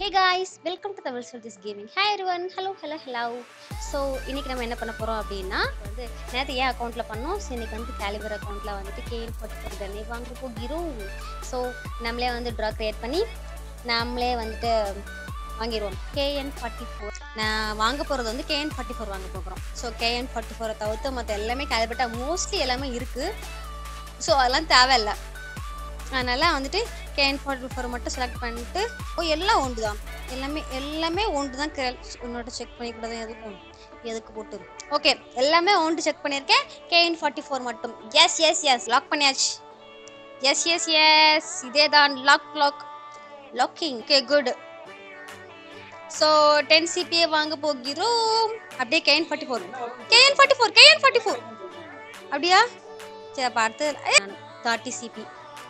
Hey guys welcome to Tamil soldiers gaming hi everyone hello hello hello so இன்னைக்கு நம்ம என்ன பண்ண போகிறோம் அப்படின்னா வந்து நேற்று ஏன் அக்கௌண்ட்டில் பண்ணோம் ஸோ இன்னைக்கு வந்து கேலிபர் அக்கௌண்ட்டில் வந்துட்டு கேஎன் ஃபார்ட்டி தானே வாங்க போகிறோம் ஸோ நம்மளே வந்து ட்ரா க்ரியேட் பண்ணி நம்மளே வந்துட்டு வாங்கிடுவோம் கேஎன் ஃபார்ட்டி ஃபோர் நான் வாங்க போகிறது வந்து கேஎன் ஃபார்ட்டி ஃபோர் வாங்க போகிறோம் ஸோ கேஎன் ஃபார்ட்டி ஃபோரை தவிர்த்து மற்ற எல்லாமே கேலிபர்ட்டாக மோஸ்ட்லி எல்லாமே இருக்குது ஸோ அதெல்லாம் தேவையில்லை அதனால் வந்துட்டு கேஎன் ஃபார்ட்டி ஃபோர் மட்டும் செலக்ட் பண்ணிட்டு ஓ எல்லாம் ஒன்று தான் எல்லாமே எல்லாமே ஒன்று தான் உன்னோட செக் பண்ணிக்கூடாது எதுக்கும் எதுக்கு போட்டு ஓகே எல்லாமே ஒன்று செக் பண்ணியிருக்கேன் கேஎன் ஃபார்ட்டி ஃபோர் மட்டும் எஸ் எஸ் எஸ் லாக் பண்ணியாச்சு எஸ் எஸ் எஸ் இதே தான் lock lock locking okay good so ten CBA வாங்க போகிறோம் அப்படியே KN forty four KN forty four KN forty four அப்படியா சரி அப்போ அடுத்து தேர்ட்டி சிபி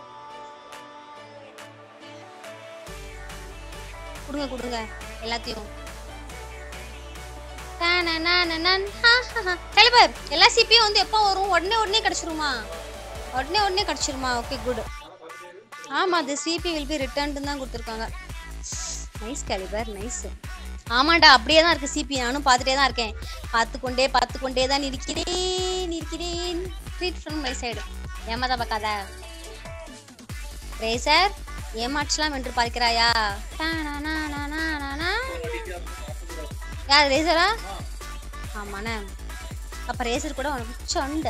கொடுங்க கொடுங்க எல்லாத்தையும் தலைவர் எல்லா சிபியும் வந்து எப்போ வரும் உடனே உடனே கிடச்சிருமா உடனே உடனே கிடச்சிருமா ஓகே குட் ஆமாம் அது சிபி வில் பி ரிட்டர்ன் தான் கொடுத்துருக்காங்க நைஸ் கேலிபர் நைஸ் ஆமாண்டா அப்படியே தான் இருக்கு சிபி நானும் பார்த்துட்டே தான் இருக்கேன் பார்த்து கொண்டே பார்த்து கொண்டே தான் இருக்கிறேன் இருக்கிறேன் ட்ரீட் ஃப்ரம் மை சைடு ஏமாதான் பார்க்காத ரேசர் ஏமாற்றலாம் என்று பார்க்கிறாயா யார் ரேசரா ஆமாண்ணே அப்ப ரேசர் கூட உனக்கு சொண்ட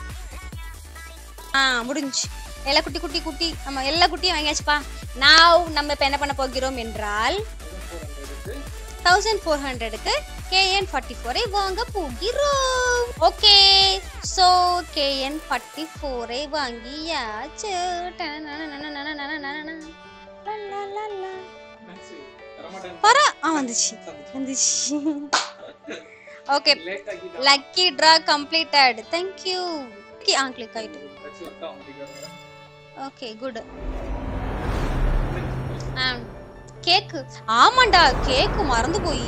ஆ முடிஞ்சு எல்லா குட்டி குட்டி குட்டி நம்ம எல்லா குட்டியும் வாங்கியாச்சுப்பா நான் நம்ம இப்போ என்ன பண்ண போகிறோம் என்றால் தௌசண்ட் ஃபோர் ஹண்ட்ரடுக்கு கேஎன் ஃபார்ட்டி ஃபோரை வாங்க போகிறோம் ஓகே ஸோ கேஎன் ஃபார்ட்டி ஃபோரை வாங்கியாச்சு பர ஆ வந்துச்சு வந்துச்சு okay lucky draw completed thank you ஆ கிளிக் ஆயிட்டு ஓகே குட் ஆ கேக்கு ஆமாண்டா கேக்கு மறந்து போய்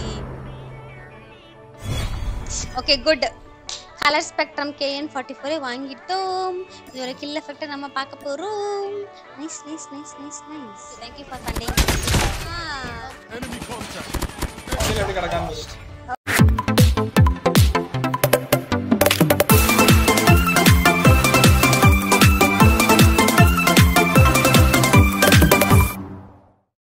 okay good colour spectrum KN forty ஃபோரே வாங்கிட்டோம் இதோட கில் எஃபெக்டை நம்ம பார்க்க போகிறோம் nice nice nice nice nice thank you for funding கீழே எப்படி கிடக்காம வச்சுட்டு.